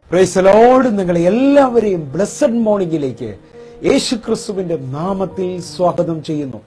പ്രൈസലോട് നിങ്ങളെ എല്ലാവരെയും ബ്ലസ്സഡ് മോർണിംഗിലേക്ക് യേശു ക്രിസ്തുവിന്റെ നാമത്തിൽ സ്വാഗതം ചെയ്യുന്നു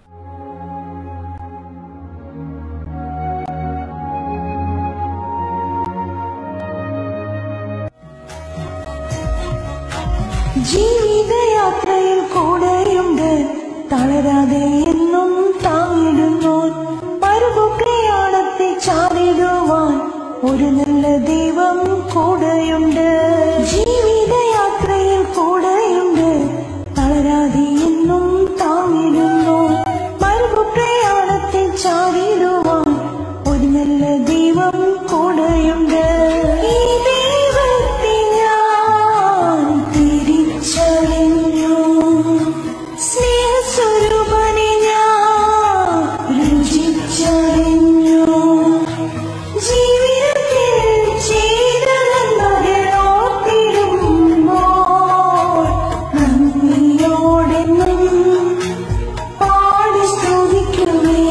ജീവിതയാത്രയിൽ കൂടെയുണ്ട് തളരാതെ എന്നും താങ്ങിടുന്നു പരുപുപ്രയാണത്തെ ചാടിടുവാൻ ഒരു നല്ല ദൈവം കൂടെയുണ്ട് ജീവിതയാത്രയിൽ കൂടെയുണ്ട് തളരാതെ എന്നും താങ്ങിടുന്നു പരുപുപ്രയാണത്തെ ചാടിടുവാൻ ഒരു നല്ല ദൈവം കൂടെയുണ്ട് ഈ ദൈവത്തെ ഞാൻ തിരിച്ചറിഞ്ഞു സ്നേഹസ്വരൂപനെ ഞാൻ രുചിച്ചറിഞ്ഞു ജീവിതത്തിൽ ചെയ്ത നന്മകൾ ഓർത്തിടുമ്പോൾ നന്ദിയോടെന്നും പാടി സ്തുതിക്കുമേ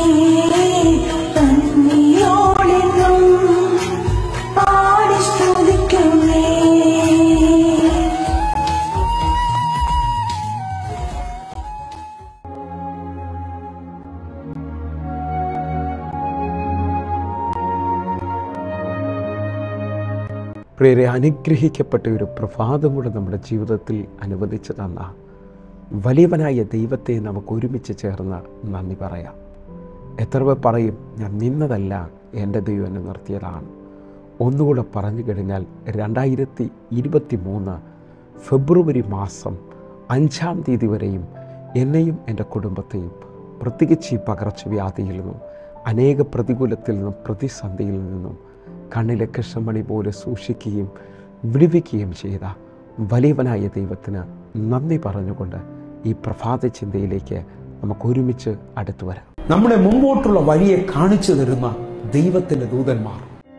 നന്ദിയോടെന്നും പാടി സ്തുതിക്കുമേ പ്രിയരെ അനുഗ്രഹിക്കപ്പെട്ട ഒരു പ്രഭാതം കൂടെ നമ്മുടെ ജീവിതത്തിൽ അനുവദിച്ചു തന്ന വലിയവനായ ദൈവത്തെ നമുക്ക് ഒരുമിച്ച് ചേർന്ന് നന്ദി പറയാം എത്ര പേർ പറയും ഞാൻ നിന്നതല്ല എൻ്റെ ദൈവം എന്നെ നിർത്തിയതാണ് ഒന്നുകൂടെ പറഞ്ഞു കഴിഞ്ഞാൽ രണ്ടായിരത്തി ഇരുപത്തി മൂന്ന് ഫെബ്രുവരി മാസം അഞ്ചാം തീയതി വരെയും എന്നെയും എൻ്റെ കുടുംബത്തെയും പ്രത്യേകിച്ച് ഈ പകർച്ചവ്യാധിയിൽ നിന്നും അനേക പ്രതികൂലത്തിൽ നിന്നും പ്രതിസന്ധിയിൽ നിന്നും കണ്ണിലെ കൃഷ്ണമണി പോലെ സൂക്ഷിക്കുകയും വിടുവിക്കുകയും ചെയ്ത വലിയവനായ ദൈവത്തിന് നന്ദി പറഞ്ഞുകൊണ്ട് ഈ പ്രഭാത ചിന്തയിലേക്ക് നമുക്ക് ഒരുമിച്ച് അടുത്തു വരാം നമ്മുടെ മുമ്പോട്ടുള്ള വഴിയെ കാണിച്ചു തരുന്ന ദൈവത്തിന്റെ ദൂതന്മാർ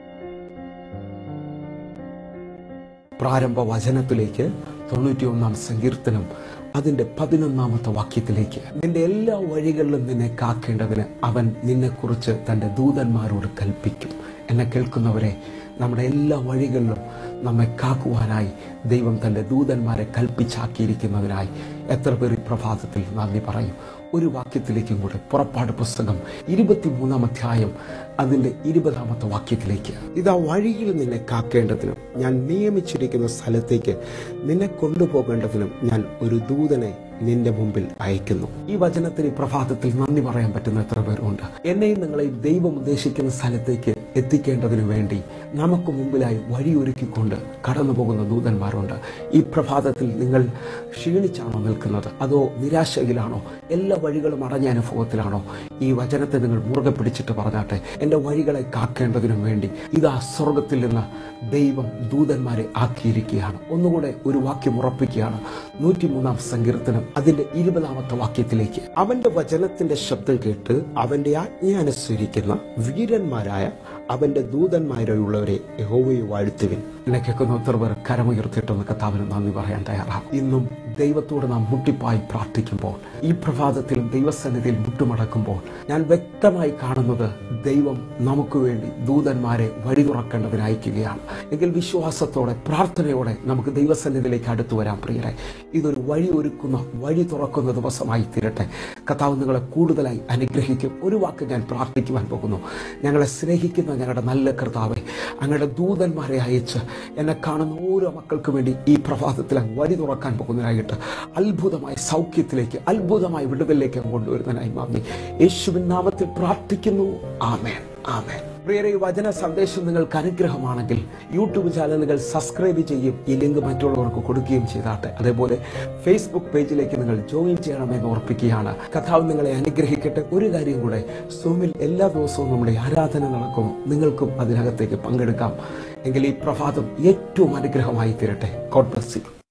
പ്രാരംഭ വചനത്തിലേക്ക് തൊണ്ണൂറ്റിയൊന്നാം സങ്കീർത്തനം അതിന്റെ പതിനൊന്നാമത്തെ വാക്യത്തിലേക്ക് നിന്റെ എല്ലാ വഴികളിലും നിന്നെ കാക്കേണ്ടതിന് അവൻ നിന്നെക്കുറിച്ച് തൻ്റെ ദൂതന്മാരോട് കൽപ്പിക്കും എന്നെ കേൾക്കുന്നവരെ നമ്മുടെ എല്ലാ വഴികളിലും നമ്മെ കാക്കുവാനായി ദൈവം തൻ്റെ ദൂതന്മാരെ കൽപ്പിച്ചാക്കിയിരിക്കുന്നതിനായി എത്ര പേർ ഈ പ്രഭാതത്തിൽ നന്ദി പറയും ഒരു വാക്യത്തിലേക്കും കൂടെ പുറപ്പാട് പുസ്തകം ഇരുപത്തിമൂന്നാം അധ്യായം അതിൻ്റെ ഇരുപതാമത്തെ വാക്യത്തിലേക്ക് ഇതാ വഴിയിൽ നിന്നെ കാക്കേണ്ടതിനും ഞാൻ നിയമിച്ചിരിക്കുന്ന സ്ഥലത്തേക്ക് നിന്നെ കൊണ്ടുപോകേണ്ടതിനും ഞാൻ ഒരു ദൂതനെ നിന്റെ മുമ്പിൽ അയക്കുന്നു ഈ വചനത്തിന് ഈ പ്രഭാതത്തിൽ നന്ദി പറയാൻ പറ്റുന്ന എത്ര പേരുണ്ട് എന്നെയും നിങ്ങളെയും ദൈവം ഉദ്ദേശിക്കുന്ന സ്ഥലത്തേക്ക് എത്തിക്കേണ്ടതിനു വേണ്ടി നമുക്ക് മുമ്പിലായി വഴിയൊരുക്കിക്കൊണ്ട് കടന്നു പോകുന്ന ദൂതന്മാരുണ്ട് ഈ പ്രഭാതത്തിൽ നിങ്ങൾ ക്ഷീണിച്ചാണോ നിൽക്കുന്നത് അതോ നിരാശയിലാണോ എല്ലാ വഴികളും അടഞ്ഞ അനുഭവത്തിലാണോ ഈ വചനത്തെ നിങ്ങൾ മുറുകെ പിടിച്ചിട്ട് പറഞ്ഞാട്ടെ എൻ്റെ വഴികളെ കാക്കേണ്ടതിനും വേണ്ടി ഇതാ സ്വർഗത്തിൽ നിന്ന് ദൈവം ദൂതന്മാരെ ആക്കിയിരിക്കുകയാണ് ഒന്നുകൂടെ ഒരു വാക്യം ഉറപ്പിക്കുകയാണ് നൂറ്റിമൂന്നാം സങ്കീർത്തനം അതിന്റെ ഇരുപതാമത്തെ വാക്യത്തിലേക്ക് അവന്റെ വചനത്തിന്റെ ശബ്ദം കേട്ട് അവന്റെ ആജ്ഞ അനുസരിക്കുന്ന വീരന്മാരായ അവന്റെ ദൂതന്മാരുള്ളവരെ യഹോവയെ വാഴ്ത്തുവിൻ എന്നെ കേൾക്കുന്ന ഒത്തിരി പേർ കരമുയർത്തിയിട്ടൊന്ന് കത്താവിന് നന്ദി പറയാൻ തയ്യാറാണ് ഇന്നും ദൈവത്തോട് നാം മുട്ടിപ്പായി പ്രാർത്ഥിക്കുമ്പോൾ ഈ പ്രഭാതത്തിലും ദൈവസന്നിധിയിൽ മുട്ടുമടക്കുമ്പോൾ ഞാൻ വ്യക്തമായി കാണുന്നത് ദൈവം നമുക്ക് വേണ്ടി ദൂതന്മാരെ വഴി തുറക്കേണ്ടതിന് അയക്കുകയാണ് എങ്കിൽ വിശ്വാസത്തോടെ പ്രാർത്ഥനയോടെ നമുക്ക് ദൈവസന്നിധിയിലേക്ക് അടുത്തു വരാൻ പ്രിയരെ ഇതൊരു വഴി ഒരുക്കുന്ന വഴി തുറക്കുന്ന ദിവസമായി തീരട്ടെ കഥാവ് നിങ്ങളെ കൂടുതലായി അനുഗ്രഹിക്കും ഒരു വാക്ക് ഞാൻ പ്രാർത്ഥിക്കുവാൻ പോകുന്നു ഞങ്ങളെ സ്നേഹിക്കുന്ന ഞങ്ങളുടെ നല്ല കർത്താവെ അങ്ങയുടെ ദൂതന്മാരെ അയച്ച് എന്നെ കാണുന്ന ഓരോ മക്കൾക്ക് വേണ്ടി ഈ പ്രഭാതത്തിൽ അങ്ങ് വഴി തുറക്കാൻ പോകുന്നതിനായിട്ട് അത്ഭുതമായ സൗഖ്യത്തിലേക്ക് അത്ഭുതമായ വിടുതലിലേക്ക് അങ്ങ് കൊണ്ടുവരുന്നതിനായി മാമി യേശുവിൻ നാമത്തിൽ പ്രാർത്ഥിക്കുന്നു ആമേൻ ആമേൻ പ്രിയരെ ഈ വചന സന്ദേശം നിങ്ങൾക്ക് അനുഗ്രഹമാണെങ്കിൽ യൂട്യൂബ് ചാനലുകൾ സബ്സ്ക്രൈബ് ചെയ്യും ഈ ലിങ്ക് മറ്റുള്ളവർക്ക് കൊടുക്കുകയും ചെയ്താട്ടെ അതേപോലെ ഫേസ്ബുക്ക് പേജിലേക്ക് നിങ്ങൾ ജോയിൻ ചെയ്യണമെന്ന് ഓർപ്പിക്കുകയാണ് കഥാവ് നിങ്ങളെ അനുഗ്രഹിക്കട്ടെ ഒരു കാര്യം കൂടെ സൂമിൽ എല്ലാ ദിവസവും നമ്മുടെ ആരാധന നടക്കും നിങ്ങൾക്കും അതിനകത്തേക്ക് പങ്കെടുക്കാം എങ്കിൽ ഈ പ്രഭാതം ഏറ്റവും അനുഗ്രഹമായി തീരട്ടെ ഗോഡ് ബ്ലസ് യു